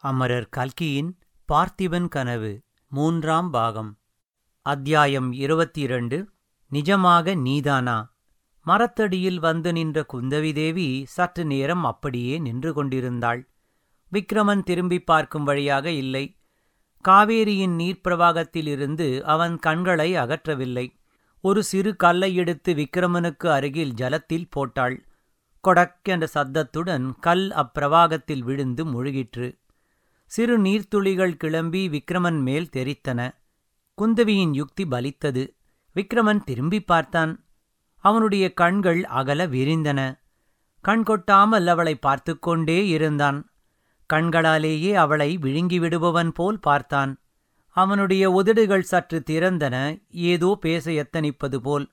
அமரர் கல்கியின் பார்த்திபன் கனவு மூன்றாம் பாகம் அத்தியாயம் இருபத்தி இரண்டு நிஜமாக நீதானா மரத்தடியில் வந்து நின்ற குந்தவி தேவி சற்று நேரம் அப்படியே நின்று கொண்டிருந்தாள் விக்ரமன் திரும்பி பார்க்கும் வழியாக இல்லை காவேரியின் நீர்ப்பிரவாகத்திலிருந்து அவன் கண்களை அகற்றவில்லை ஒரு சிறு கல்லை எடுத்து விக்ரமனுக்கு அருகில் ஜலத்தில் போட்டாள் கொடக் என்ற சத்தத்துடன் கல் அப்பிரவாகத்தில் விழுந்து முழுகிற்று சிறு நீர்த்துளிகள் கிளம்பி விக்ரமன் மேல் தெரித்தன குந்தவியின் யுக்தி பலித்தது விக்ரமன் திரும்பி பார்த்தான் அவனுடைய கண்கள் அகல விரிந்தன கண் கொட்டாமல் அவளை பார்த்து கொண்டே இருந்தான் கண்களாலேயே அவளை விழுங்கி விடுபவன் போல் பார்த்தான் அவனுடைய உதடுகள் சற்று திறந்தன ஏதோ பேச எத்தனிப்பது போல்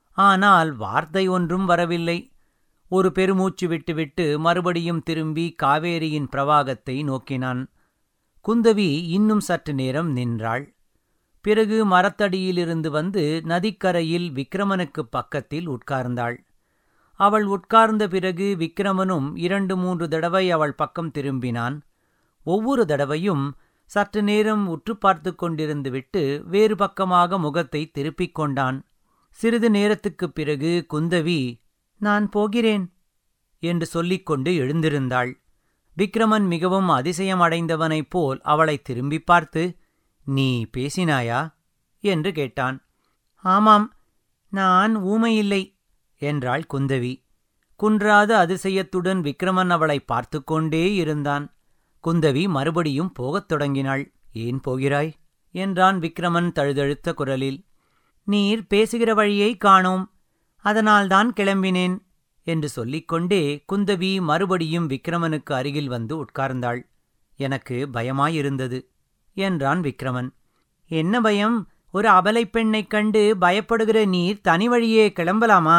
ஆனால் வார்த்தை ஒன்றும் வரவில்லை ஒரு பெருமூச்சு விட்டுவிட்டு மறுபடியும் திரும்பி காவேரியின் பிரவாகத்தை நோக்கினான் குந்தவி இன்னும் சற்று நேரம் நின்றாள் பிறகு மரத்தடியிலிருந்து வந்து நதிக்கரையில் விக்ரமனுக்கு பக்கத்தில் உட்கார்ந்தாள் அவள் உட்கார்ந்த பிறகு விக்ரமனும் இரண்டு மூன்று தடவை அவள் பக்கம் திரும்பினான் ஒவ்வொரு தடவையும் சற்று நேரம் உற்று பார்த்து கொண்டிருந்து விட்டு வேறு பக்கமாக முகத்தை திருப்பிக் கொண்டான் சிறிது நேரத்துக்குப் பிறகு குந்தவி நான் போகிறேன் என்று சொல்லிக்கொண்டு எழுந்திருந்தாள் விக்ரமன் மிகவும் அதிசயமடைந்தவனைப் போல் அவளை திரும்பி பார்த்து நீ பேசினாயா என்று கேட்டான் ஆமாம் நான் ஊமையில்லை என்றாள் குந்தவி குன்றாத அதிசயத்துடன் விக்ரமன் அவளை பார்த்து கொண்டே இருந்தான் குந்தவி மறுபடியும் போகத் தொடங்கினாள் ஏன் போகிறாய் என்றான் விக்ரமன் தழுதழுத்த குரலில் நீர் பேசுகிற வழியை காணோம் அதனால்தான் கிளம்பினேன் என்று சொல்லிக்கொண்டே குந்தவி மறுபடியும் விக்ரமனுக்கு அருகில் வந்து உட்கார்ந்தாள் எனக்கு பயமாயிருந்தது என்றான் விக்ரமன் என்ன பயம் ஒரு அபலைப் பெண்ணைக் கண்டு பயப்படுகிற நீர் தனி வழியே கிளம்பலாமா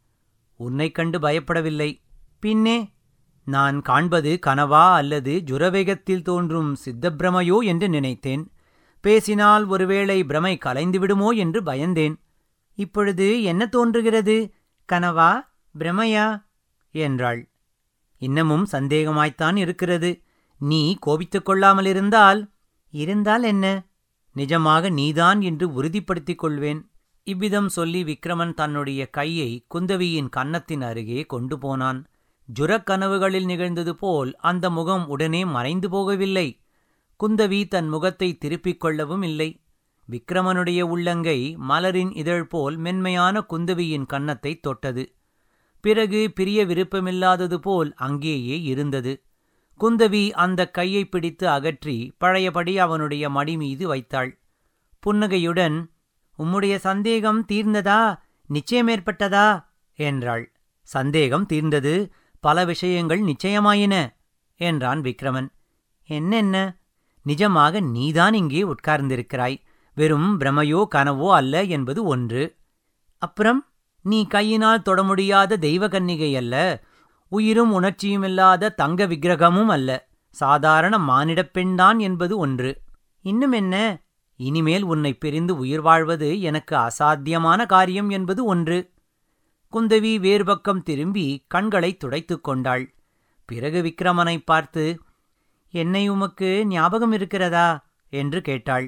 உன்னைக் கண்டு பயப்படவில்லை பின்னே நான் காண்பது கனவா அல்லது ஜுரவேகத்தில் தோன்றும் சித்தப்பிரமையோ என்று நினைத்தேன் பேசினால் ஒருவேளை பிரமை கலைந்து விடுமோ என்று பயந்தேன் இப்பொழுது என்ன தோன்றுகிறது கனவா பிரமையா என்றாள் இன்னமும் சந்தேகமாய்த்தான் இருக்கிறது நீ கோபித்துக் கொள்ளாமலிருந்தால் இருந்தால் என்ன நிஜமாக நீதான் என்று உறுதிப்படுத்திக் கொள்வேன் இவ்விதம் சொல்லி விக்ரமன் தன்னுடைய கையை குந்தவியின் கன்னத்தின் அருகே கொண்டு போனான் ஜுரக் கனவுகளில் நிகழ்ந்தது போல் அந்த முகம் உடனே மறைந்து போகவில்லை குந்தவி தன் முகத்தை திருப்பிக் கொள்ளவும் இல்லை விக்ரமனுடைய உள்ளங்கை மலரின் இதழ் போல் மென்மையான குந்தவியின் கன்னத்தை தொட்டது பிறகு பிரிய விருப்பமில்லாதது போல் அங்கேயே இருந்தது குந்தவி அந்த கையை பிடித்து அகற்றி பழையபடி அவனுடைய மடி மீது வைத்தாள் புன்னகையுடன் உம்முடைய சந்தேகம் தீர்ந்ததா நிச்சயமேற்பட்டதா என்றாள் சந்தேகம் தீர்ந்தது பல விஷயங்கள் நிச்சயமாயின என்றான் விக்ரமன் என்னென்ன நிஜமாக நீதான் இங்கே உட்கார்ந்திருக்கிறாய் வெறும் பிரமையோ கனவோ அல்ல என்பது ஒன்று அப்புறம் நீ கையினால் தொட முடியாத தெய்வ கன்னிகை அல்ல உயிரும் உணர்ச்சியுமில்லாத தங்க விக்கிரகமும் அல்ல சாதாரண மானிடப் பெண்தான் என்பது ஒன்று இன்னும் என்ன இனிமேல் உன்னை பிரிந்து உயிர் வாழ்வது எனக்கு அசாத்தியமான காரியம் என்பது ஒன்று குந்தவி வேறு பக்கம் திரும்பி கண்களை துடைத்துக் கொண்டாள் பிறகு விக்ரமனை பார்த்து என்னை உமக்கு ஞாபகம் இருக்கிறதா என்று கேட்டாள்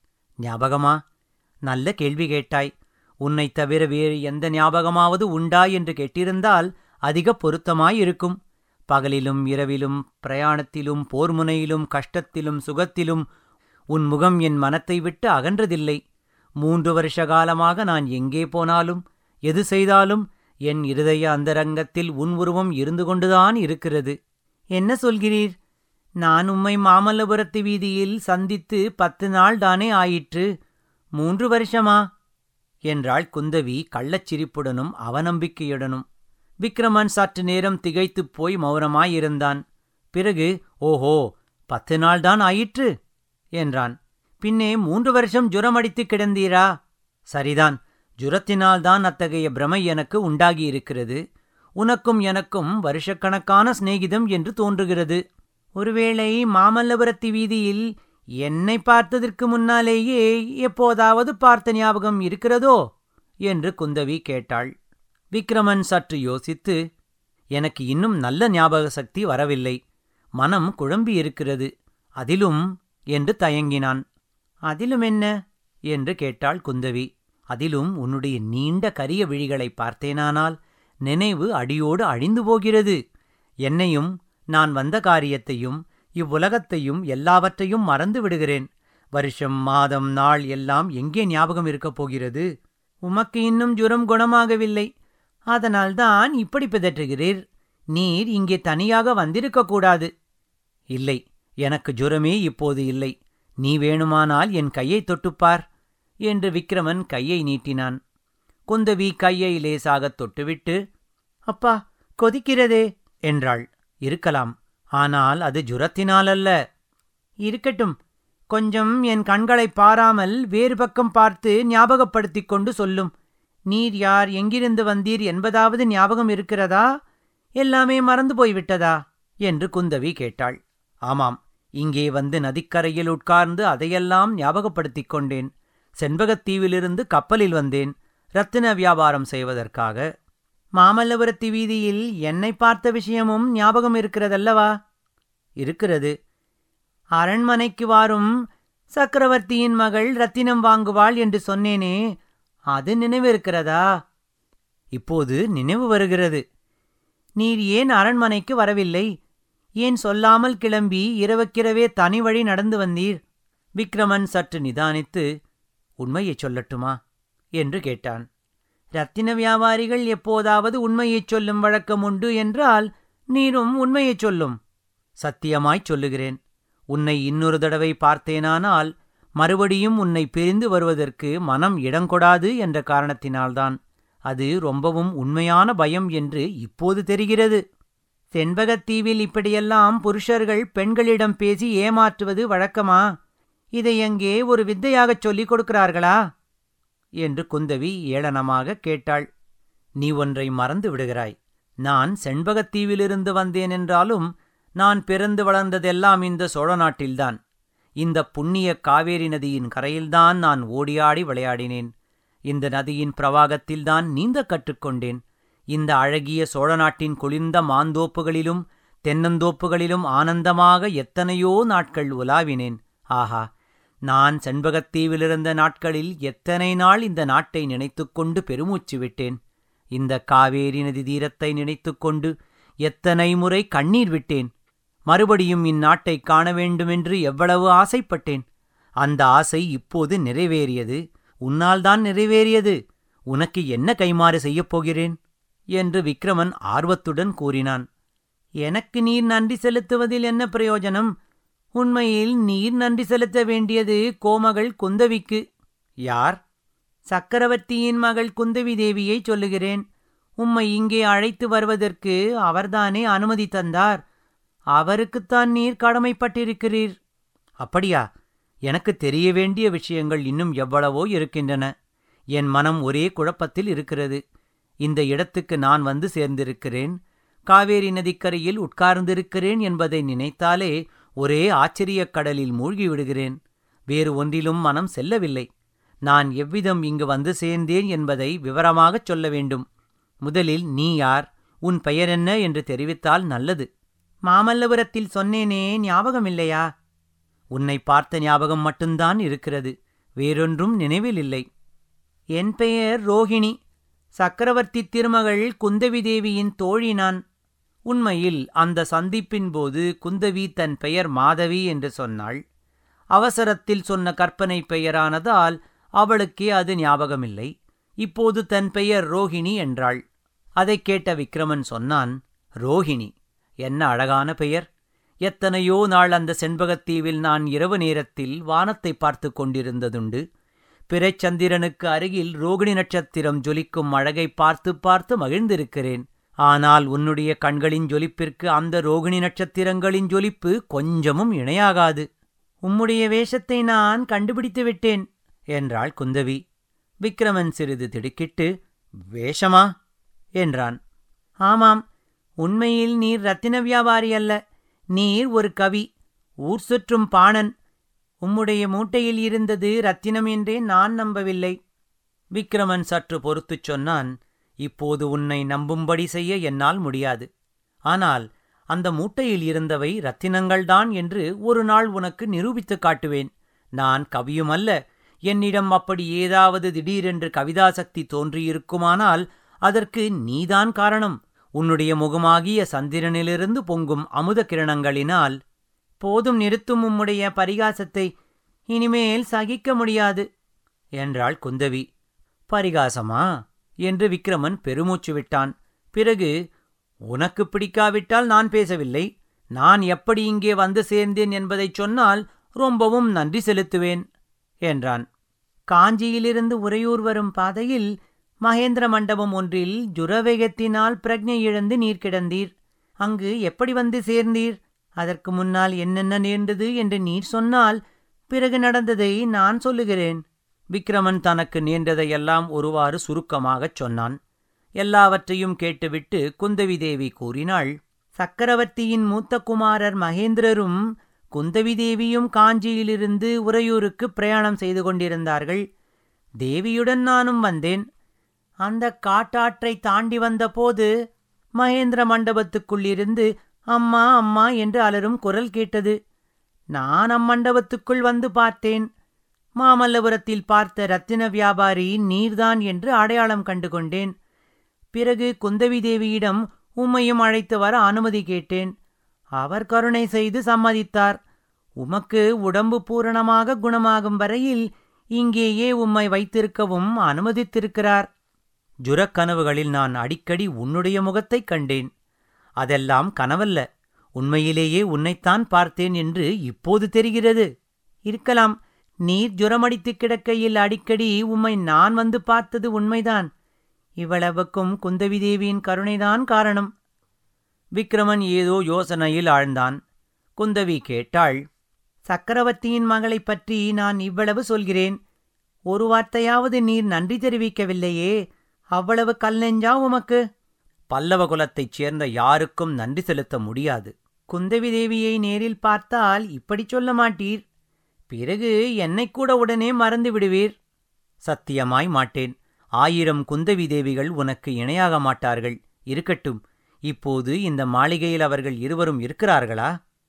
ஞாபகமா நல்ல கேள்வி கேட்டாய் உன்னைத் தவிர வேறு எந்த ஞாபகமாவது உண்டா என்று கேட்டிருந்தால் அதிக பொருத்தமாயிருக்கும் பகலிலும் இரவிலும் பிரயாணத்திலும் போர்முனையிலும் கஷ்டத்திலும் சுகத்திலும் உன் முகம் என் மனத்தை விட்டு அகன்றதில்லை மூன்று வருஷ காலமாக நான் எங்கே போனாலும் எது செய்தாலும் என் இருதய அந்தரங்கத்தில் உன் உருவம் இருந்து கொண்டுதான் இருக்கிறது என்ன சொல்கிறீர் நான் உம்மை மாமல்லபுரத்து வீதியில் சந்தித்து பத்து நாள் தானே ஆயிற்று மூன்று வருஷமா என்றாள் குந்தவி கள்ளச்சிரிப்புடனும் அவநம்பிக்கையுடனும் விக்ரமன் சற்று நேரம் திகைத்துப் போய் மௌனமாயிருந்தான் பிறகு ஓஹோ பத்து நாள்தான் ஆயிற்று என்றான் பின்னே மூன்று வருஷம் ஜுரமடித்து கிடந்தீரா சரிதான் ஜுரத்தினால்தான் அத்தகைய பிரமை எனக்கு உண்டாகியிருக்கிறது உனக்கும் எனக்கும் வருஷக்கணக்கான சிநேகிதம் என்று தோன்றுகிறது ஒருவேளை மாமல்லபுரத்து வீதியில் என்னை பார்த்ததற்கு முன்னாலேயே எப்போதாவது பார்த்த ஞாபகம் இருக்கிறதோ என்று குந்தவி கேட்டாள் விக்ரமன் சற்று யோசித்து எனக்கு இன்னும் நல்ல ஞாபக சக்தி வரவில்லை மனம் குழம்பியிருக்கிறது அதிலும் என்று தயங்கினான் அதிலும் என்ன என்று கேட்டாள் குந்தவி அதிலும் உன்னுடைய நீண்ட கரிய விழிகளை பார்த்தேனானால் நினைவு அடியோடு அழிந்து போகிறது என்னையும் நான் வந்த காரியத்தையும் இவ்வுலகத்தையும் எல்லாவற்றையும் மறந்து விடுகிறேன் வருஷம் மாதம் நாள் எல்லாம் எங்கே ஞாபகம் இருக்கப் போகிறது உமக்கு இன்னும் ஜுரம் குணமாகவில்லை அதனால்தான் இப்படி பிதற்றுகிறீர் நீர் இங்கே தனியாக வந்திருக்கக் கூடாது இல்லை எனக்கு ஜுரமே இப்போது இல்லை நீ வேணுமானால் என் கையை தொட்டுப்பார் என்று விக்ரமன் கையை நீட்டினான் குந்தவி கையை லேசாகத் தொட்டுவிட்டு அப்பா கொதிக்கிறதே என்றாள் இருக்கலாம் ஆனால் அது ஜுரத்தினாலல்ல இருக்கட்டும் கொஞ்சம் என் கண்களை பாராமல் வேறு பக்கம் பார்த்து ஞாபகப்படுத்திக் கொண்டு சொல்லும் நீர் யார் எங்கிருந்து வந்தீர் என்பதாவது ஞாபகம் இருக்கிறதா எல்லாமே மறந்து போய்விட்டதா என்று குந்தவி கேட்டாள் ஆமாம் இங்கே வந்து நதிக்கரையில் உட்கார்ந்து அதையெல்லாம் ஞாபகப்படுத்திக் கொண்டேன் செண்பகத்தீவிலிருந்து கப்பலில் வந்தேன் ரத்தின வியாபாரம் செய்வதற்காக மாமல்லபுரத்தி வீதியில் என்னை பார்த்த விஷயமும் ஞாபகம் இருக்கிறதல்லவா இருக்கிறது அரண்மனைக்கு வாரும் சக்கரவர்த்தியின் மகள் ரத்தினம் வாங்குவாள் என்று சொன்னேனே அது நினைவிருக்கிறதா இப்போது நினைவு வருகிறது நீர் ஏன் அரண்மனைக்கு வரவில்லை ஏன் சொல்லாமல் கிளம்பி இரவுக்கிரவே தனி வழி நடந்து வந்தீர் விக்ரமன் சற்று நிதானித்து உண்மையைச் சொல்லட்டுமா என்று கேட்டான் ரத்தின வியாபாரிகள் எப்போதாவது உண்மையைச் சொல்லும் வழக்கம் உண்டு என்றால் நீரும் உண்மையைச் சொல்லும் சத்தியமாய்ச் சொல்லுகிறேன் உன்னை இன்னொரு தடவை பார்த்தேனானால் மறுபடியும் உன்னை பிரிந்து வருவதற்கு மனம் இடங்கொடாது என்ற காரணத்தினால்தான் அது ரொம்பவும் உண்மையான பயம் என்று இப்போது தெரிகிறது தென்பகத்தீவில் இப்படியெல்லாம் புருஷர்கள் பெண்களிடம் பேசி ஏமாற்றுவது வழக்கமா இதை எங்கே ஒரு வித்தையாகச் சொல்லிக் கொடுக்கிறார்களா என்று குந்தவி ஏளனமாக கேட்டாள் நீ ஒன்றை மறந்து விடுகிறாய் நான் செண்பகத்தீவிலிருந்து வந்தேன் என்றாலும் நான் பிறந்து வளர்ந்ததெல்லாம் இந்த சோழ நாட்டில்தான் இந்த புண்ணிய காவேரி நதியின் கரையில்தான் நான் ஓடியாடி விளையாடினேன் இந்த நதியின் பிரவாகத்தில்தான் நீந்த கற்றுக்கொண்டேன் இந்த அழகிய சோழ நாட்டின் குளிர்ந்த மாந்தோப்புகளிலும் தென்னந்தோப்புகளிலும் ஆனந்தமாக எத்தனையோ நாட்கள் உலாவினேன் ஆஹா நான் செண்பகத்தீவிலிருந்த நாட்களில் எத்தனை நாள் இந்த நாட்டை நினைத்துக்கொண்டு பெருமூச்சு விட்டேன் இந்த காவேரி நதி தீரத்தை நினைத்துக்கொண்டு எத்தனை முறை கண்ணீர் விட்டேன் மறுபடியும் இந்நாட்டை காண வேண்டுமென்று எவ்வளவு ஆசைப்பட்டேன் அந்த ஆசை இப்போது நிறைவேறியது உன்னால்தான் நிறைவேறியது உனக்கு என்ன கைமாறு செய்யப் போகிறேன் என்று விக்ரமன் ஆர்வத்துடன் கூறினான் எனக்கு நீர் நன்றி செலுத்துவதில் என்ன பிரயோஜனம் உண்மையில் நீர் நன்றி செலுத்த வேண்டியது கோமகள் குந்தவிக்கு யார் சக்கரவர்த்தியின் மகள் குந்தவி தேவியை சொல்லுகிறேன் உம்மை இங்கே அழைத்து வருவதற்கு அவர்தானே அனுமதி தந்தார் அவருக்குத்தான் நீர் கடமைப்பட்டிருக்கிறீர் அப்படியா எனக்கு தெரிய வேண்டிய விஷயங்கள் இன்னும் எவ்வளவோ இருக்கின்றன என் மனம் ஒரே குழப்பத்தில் இருக்கிறது இந்த இடத்துக்கு நான் வந்து சேர்ந்திருக்கிறேன் காவேரி நதிக்கரையில் உட்கார்ந்திருக்கிறேன் என்பதை நினைத்தாலே ஒரே ஆச்சரியக் கடலில் மூழ்கி விடுகிறேன் வேறு ஒன்றிலும் மனம் செல்லவில்லை நான் எவ்விதம் இங்கு வந்து சேர்ந்தேன் என்பதை விவரமாகச் சொல்ல வேண்டும் முதலில் நீ யார் உன் பெயர் என்ன என்று தெரிவித்தால் நல்லது மாமல்லபுரத்தில் சொன்னேனே ஞாபகமில்லையா உன்னை பார்த்த ஞாபகம் மட்டும்தான் இருக்கிறது வேறொன்றும் நினைவில் இல்லை என் பெயர் ரோகிணி சக்கரவர்த்தி திருமகள் குந்தவி தேவியின் தோழி நான் உண்மையில் அந்த சந்திப்பின் போது குந்தவி தன் பெயர் மாதவி என்று சொன்னாள் அவசரத்தில் சொன்ன கற்பனை பெயரானதால் அவளுக்கே அது ஞாபகமில்லை இப்போது தன் பெயர் ரோகிணி என்றாள் அதைக் கேட்ட விக்ரமன் சொன்னான் ரோகிணி என்ன அழகான பெயர் எத்தனையோ நாள் அந்த செண்பகத்தீவில் நான் இரவு நேரத்தில் வானத்தை பார்த்து கொண்டிருந்ததுண்டு பிறைச்சந்திரனுக்கு அருகில் ரோகிணி நட்சத்திரம் ஜொலிக்கும் அழகை பார்த்து பார்த்து மகிழ்ந்திருக்கிறேன் ஆனால் உன்னுடைய கண்களின் ஜொலிப்பிற்கு அந்த ரோகிணி நட்சத்திரங்களின் ஜொலிப்பு கொஞ்சமும் இணையாகாது உம்முடைய வேஷத்தை நான் கண்டுபிடித்து விட்டேன் என்றாள் குந்தவி விக்ரமன் சிறிது திடுக்கிட்டு வேஷமா என்றான் ஆமாம் உண்மையில் நீர் ரத்தின வியாபாரி அல்ல நீர் ஒரு கவி ஊர் சுற்றும் பாணன் உம்முடைய மூட்டையில் இருந்தது ரத்தினம் என்றே நான் நம்பவில்லை விக்ரமன் சற்று பொறுத்துச் சொன்னான் இப்போது உன்னை நம்பும்படி செய்ய என்னால் முடியாது ஆனால் அந்த மூட்டையில் இருந்தவை ரத்தினங்கள்தான் என்று ஒரு நாள் உனக்கு நிரூபித்துக் காட்டுவேன் நான் கவியும் அல்ல என்னிடம் அப்படி ஏதாவது திடீரென்று கவிதாசக்தி தோன்றியிருக்குமானால் அதற்கு நீதான் காரணம் உன்னுடைய முகமாகிய சந்திரனிலிருந்து பொங்கும் அமுத கிரணங்களினால் போதும் நிறுத்தும் உம்முடைய பரிகாசத்தை இனிமேல் சகிக்க முடியாது என்றாள் குந்தவி பரிகாசமா என்று விக்ரமன் பெருமூச்சு விட்டான் பிறகு உனக்கு பிடிக்காவிட்டால் நான் பேசவில்லை நான் எப்படி இங்கே வந்து சேர்ந்தேன் என்பதைச் சொன்னால் ரொம்பவும் நன்றி செலுத்துவேன் என்றான் காஞ்சியிலிருந்து உறையூர் வரும் பாதையில் மகேந்திர மண்டபம் ஒன்றில் ஜுரவேகத்தினால் பிரக்ஞை இழந்து நீர் கிடந்தீர் அங்கு எப்படி வந்து சேர்ந்தீர் அதற்கு முன்னால் என்னென்ன நேர்ந்தது என்று நீர் சொன்னால் பிறகு நடந்ததை நான் சொல்லுகிறேன் விக்ரமன் தனக்கு நேர்ந்ததையெல்லாம் ஒருவாறு சுருக்கமாகச் சொன்னான் எல்லாவற்றையும் கேட்டுவிட்டு குந்தவி தேவி கூறினாள் சக்கரவர்த்தியின் மூத்த குமாரர் மகேந்திரரும் குந்தவி தேவியும் காஞ்சியிலிருந்து உறையூருக்கு பிரயாணம் செய்து கொண்டிருந்தார்கள் தேவியுடன் நானும் வந்தேன் அந்த காட்டாற்றை தாண்டி வந்தபோது மகேந்திர மண்டபத்துக்குள்ளிருந்து அம்மா அம்மா என்று அலரும் குரல் கேட்டது நான் அம்மண்டபத்துக்குள் வந்து பார்த்தேன் மாமல்லபுரத்தில் பார்த்த ரத்தின வியாபாரி நீர்தான் என்று அடையாளம் கண்டு கொண்டேன் பிறகு குந்தவி தேவியிடம் உம்மையும் அழைத்து வர அனுமதி கேட்டேன் அவர் கருணை செய்து சம்மதித்தார் உமக்கு உடம்பு பூரணமாக குணமாகும் வரையில் இங்கேயே உம்மை வைத்திருக்கவும் அனுமதித்திருக்கிறார் ஜுரக்கனவுகளில் நான் அடிக்கடி உன்னுடைய முகத்தைக் கண்டேன் அதெல்லாம் கனவல்ல உண்மையிலேயே உன்னைத்தான் பார்த்தேன் என்று இப்போது தெரிகிறது இருக்கலாம் நீர் ஜுரமடித்து கிடக்கையில் அடிக்கடி உம்மை நான் வந்து பார்த்தது உண்மைதான் இவ்வளவுக்கும் குந்தவி தேவியின் கருணைதான் காரணம் விக்ரமன் ஏதோ யோசனையில் ஆழ்ந்தான் குந்தவி கேட்டாள் சக்கரவர்த்தியின் மகளைப் பற்றி நான் இவ்வளவு சொல்கிறேன் ஒரு வார்த்தையாவது நீர் நன்றி தெரிவிக்கவில்லையே அவ்வளவு கல் நெஞ்சா உமக்கு பல்லவ குலத்தைச் சேர்ந்த யாருக்கும் நன்றி செலுத்த முடியாது குந்தவி தேவியை நேரில் பார்த்தால் இப்படி சொல்ல மாட்டீர் பிறகு என்னைக் கூட உடனே மறந்து விடுவீர் சத்தியமாய் மாட்டேன் ஆயிரம் குந்தவி தேவிகள் உனக்கு இணையாக மாட்டார்கள் இருக்கட்டும் இப்போது இந்த மாளிகையில் அவர்கள் இருவரும் இருக்கிறார்களா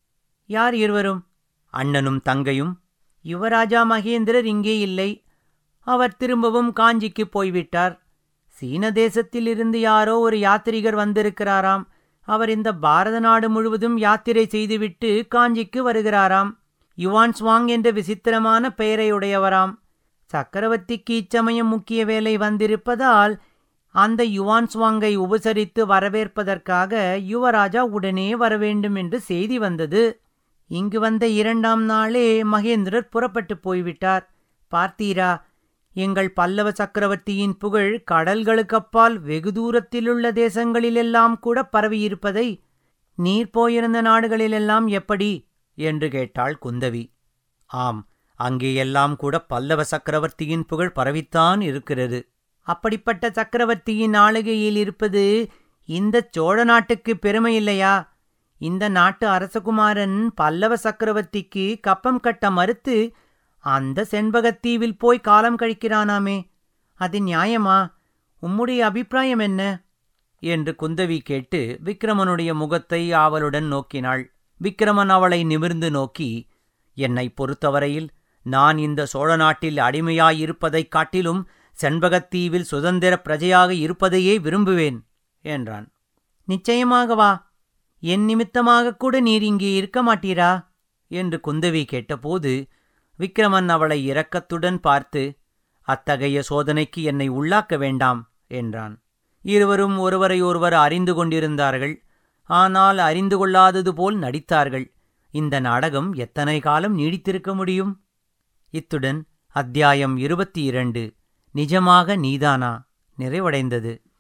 யார் இருவரும் அண்ணனும் தங்கையும் யுவராஜா மகேந்திரர் இங்கே இல்லை அவர் திரும்பவும் காஞ்சிக்குப் போய்விட்டார் சீன தேசத்திலிருந்து யாரோ ஒரு யாத்திரிகர் வந்திருக்கிறாராம் அவர் இந்த பாரத நாடு முழுவதும் யாத்திரை செய்துவிட்டு காஞ்சிக்கு வருகிறாராம் யுவான் ஸ்வாங் என்ற விசித்திரமான பெயரையுடையவராம் சக்கரவர்த்திக்கு இச்சமயம் முக்கிய வேலை வந்திருப்பதால் அந்த யுவான் ஸ்வாங்கை உபசரித்து வரவேற்பதற்காக யுவராஜா உடனே வரவேண்டும் என்று செய்தி வந்தது இங்கு வந்த இரண்டாம் நாளே மகேந்திரர் புறப்பட்டு போய்விட்டார் பார்த்தீரா எங்கள் பல்லவ சக்கரவர்த்தியின் புகழ் கடல்களுக்கப்பால் வெகு தூரத்திலுள்ள தேசங்களிலெல்லாம் கூட பரவியிருப்பதை நீர் போயிருந்த நாடுகளிலெல்லாம் எப்படி என்று கேட்டாள் குந்தவி ஆம் அங்கேயெல்லாம் கூட பல்லவ சக்கரவர்த்தியின் புகழ் பரவித்தான் இருக்கிறது அப்படிப்பட்ட சக்கரவர்த்தியின் ஆளுகையில் இருப்பது இந்த சோழ நாட்டுக்கு பெருமை இல்லையா இந்த நாட்டு அரசகுமாரன் பல்லவ சக்கரவர்த்திக்கு கப்பம் கட்ட மறுத்து அந்த செண்பகத்தீவில் போய் காலம் கழிக்கிறானாமே அது நியாயமா உம்முடைய அபிப்பிராயம் என்ன என்று குந்தவி கேட்டு விக்ரமனுடைய முகத்தை ஆவலுடன் நோக்கினாள் விக்ரமன் அவளை நிமிர்ந்து நோக்கி என்னை பொறுத்தவரையில் நான் இந்த சோழ நாட்டில் அடிமையாயிருப்பதைக் காட்டிலும் செண்பகத்தீவில் சுதந்திர பிரஜையாக இருப்பதையே விரும்புவேன் என்றான் நிச்சயமாகவா என் நிமித்தமாக கூட நீர் இங்கே இருக்க மாட்டீரா என்று குந்தவி கேட்டபோது விக்ரமன் அவளை இரக்கத்துடன் பார்த்து அத்தகைய சோதனைக்கு என்னை உள்ளாக்க வேண்டாம் என்றான் இருவரும் ஒருவரை ஒருவர் அறிந்து கொண்டிருந்தார்கள் ஆனால் அறிந்து கொள்ளாதது போல் நடித்தார்கள் இந்த நாடகம் எத்தனை காலம் நீடித்திருக்க முடியும் இத்துடன் அத்தியாயம் இருபத்தி இரண்டு நிஜமாக நீதானா நிறைவடைந்தது